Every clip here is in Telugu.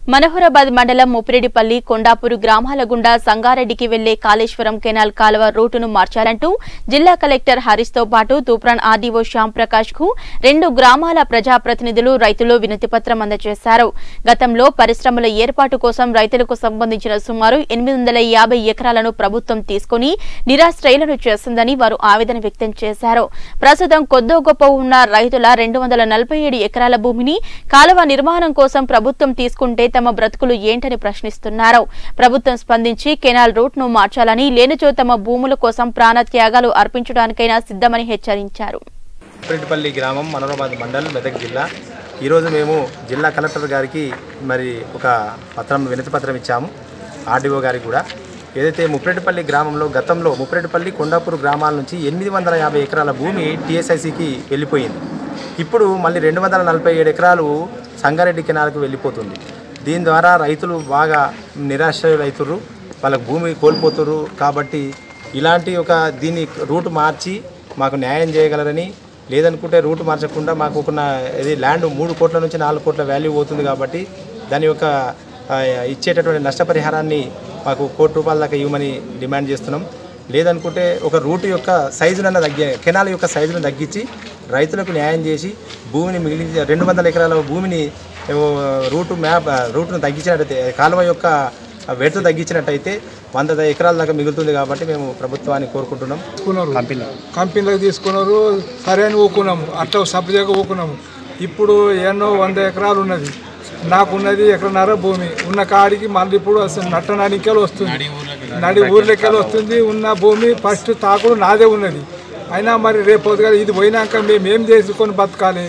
మనోహరాబాద్ మండలం ముప్పిరెడ్డిపల్లి కొండాపూరు గ్రామాల గుండా సంగారెడ్డికి వెళ్లే కాళేశ్వరం కెనాల్ కాలువ రూటును మార్చాలంటూ జిల్లా కలెక్టర్ హరీష్ తో పాటు తూప్రాన్ ఆర్డీఓ శ్యామ్ ప్రకాష్ కు రెండు గ్రామాల ప్రజాప్రతినిధులు రైతులు వినతిపత్రం అందజేశారు గతంలో పరిశ్రమల ఏర్పాటు కోసం రైతులకు సంబంధించిన సుమారు ఎనిమిది వందల యాభై ఎకరాలను ప్రభుత్వం తీసుకుని నిరాశ్రయులను చేస్తుందని వారు ఆవేదన వ్యక్తం చేశారు ప్రస్తుతం కొద్దో గొప్ప ఉన్న రైతుల రెండు వందల నలభై ఏడు ఎకరాల భూమిని కాలువ నిర్మాణం కోసం ప్రభుత్వం తీసుకుంటే తమ బ్రతుకులు ఏంటని ప్రశ్నిస్తున్నారు ప్రభుత్వం స్పందించి కెనాల్ రూట్ ను మార్చాలని లేనిచో తమ భూముల కోసం ప్రాణత్యాగాలు అర్పించడానికైనా సిద్ధమని హెచ్చరించారు ఉప్పిరెడ్డిపల్లి గ్రామం మనోరాబాద్ మండల్ మెదక్ జిల్లా ఈరోజు మేము జిల్లా కలెక్టర్ గారికి మరి ఒక పత్రం వినతి పత్రం ఇచ్చాము ఆర్డీఓ గారికి కూడా ఏదైతే ముప్పిరెడ్డిపల్లి గ్రామంలో గతంలో ముప్పిరెడ్డిపల్లి కొండాపూర్ గ్రామాల నుంచి ఎనిమిది వందల యాభై ఎకరాల భూమి టీఎస్ఐసికి వెళ్ళిపోయింది ఇప్పుడు మళ్ళీ రెండు వందల నలభై ఏడు ఎకరాలు సంగారెడ్డి కెనాల్కు వెళ్ళిపోతుంది దీని ద్వారా రైతులు బాగా నిరాశ్రయులవుతుర్రు వాళ్ళకు భూమి కోల్పోతుర్రు కాబట్టి ఇలాంటి ఒక దీన్ని రూట్ మార్చి మాకు న్యాయం చేయగలరని లేదనుకుంటే రూట్ మార్చకుండా మాకు ఒక ఇది ల్యాండ్ మూడు కోట్ల నుంచి నాలుగు కోట్ల వాల్యూ పోతుంది కాబట్టి దాని యొక్క ఆ, ఇచ్చేటటువంటి నష్టపరిహారాన్ని మాకు కోటి రూపాయల దాకా ఇవ్వమని డిమాండ్ చేస్తున్నాం లేదనుకుంటే ఒక రూట్ యొక్క సైజునన్న తగ్గి కెనాల్ యొక్క సైజును తగ్గించి రైతులకు న్యాయం చేసి భూమిని మిగిలించి రెండు వందల ఎకరాల భూమిని ఏవో రూటు మ్యాప్ రూట్ను తగ్గించినట్టయితే కాలువ యొక్క వెడత తగ్గించినట్టయితే వంద ఎకరాల దాకా మిగులుతుంది కాబట్టి మేము ప్రభుత్వాన్ని కోరుకుంటున్నాం తీసుకున్నారు కంపెనీలకు తీసుకున్నారు సరే అని ఊకున్నాము అట్లా సబ్జెక్ట్ ఊకున్నాము ఇప్పుడు ఎన్నో వంద ఎకరాలు ఉన్నది నాకున్నది ఎకరన్నర భూమి ఉన్న కాడికి మళ్ళీ ఇప్పుడు అసలు నట్టనానికెళ్ళి వస్తుంది నడి ఊర్లకెళ్ళి వస్తుంది ఉన్న భూమి ఫస్ట్ తాకుడు నాదే ఉన్నది అయినా మరి రేపు పొద్దుగా ఇది పోయినాక మేము ఏం చేసుకొని బతకాలి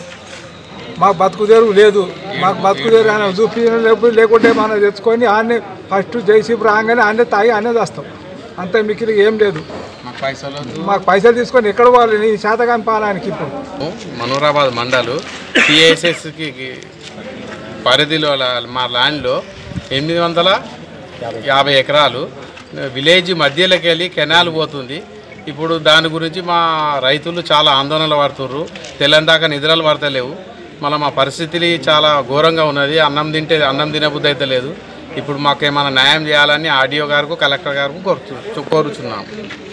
మాకు బతుకుదేరు లేదు మాకు బతుకుదేరు ఆయన చూపించిన లేకపోతే లేకుంటే మనం తెచ్చుకొని ఆడనే ఫస్ట్ జైసీపు రాగానే ఆడనే తాగి ఆడనే చేస్తాం అంతే మిక్కిలి ఏం లేదు మాకు పైసలు తీసుకొని ఎక్కడ పోవాలి నీ శాతకాని పాలానికి ఇప్పుడు మనోరాబాద్ మండలు టిఎస్ఎస్కి పరిధిలో ల- మా ల్యాండ్లో ఎనిమిది వందల యాభై ఎకరాలు విలేజ్ మధ్యలోకి వెళ్ళి కెనాల్ పోతుంది ఇప్పుడు దాని గురించి మా రైతులు చాలా ఆందోళనలు పడుతుర్రు తెల్లందాకా నిద్రలు పడతలేవు మళ్ళీ మా పరిస్థితి చాలా ఘోరంగా ఉన్నది అన్నం తింటే అన్నం తినబుద్ధి అయితే లేదు ఇప్పుడు మాకు ఏమైనా న్యాయం చేయాలని ఆర్డీఓ గారికి కలెక్టర్ గారికి కోరుచు కోరుచున్నాము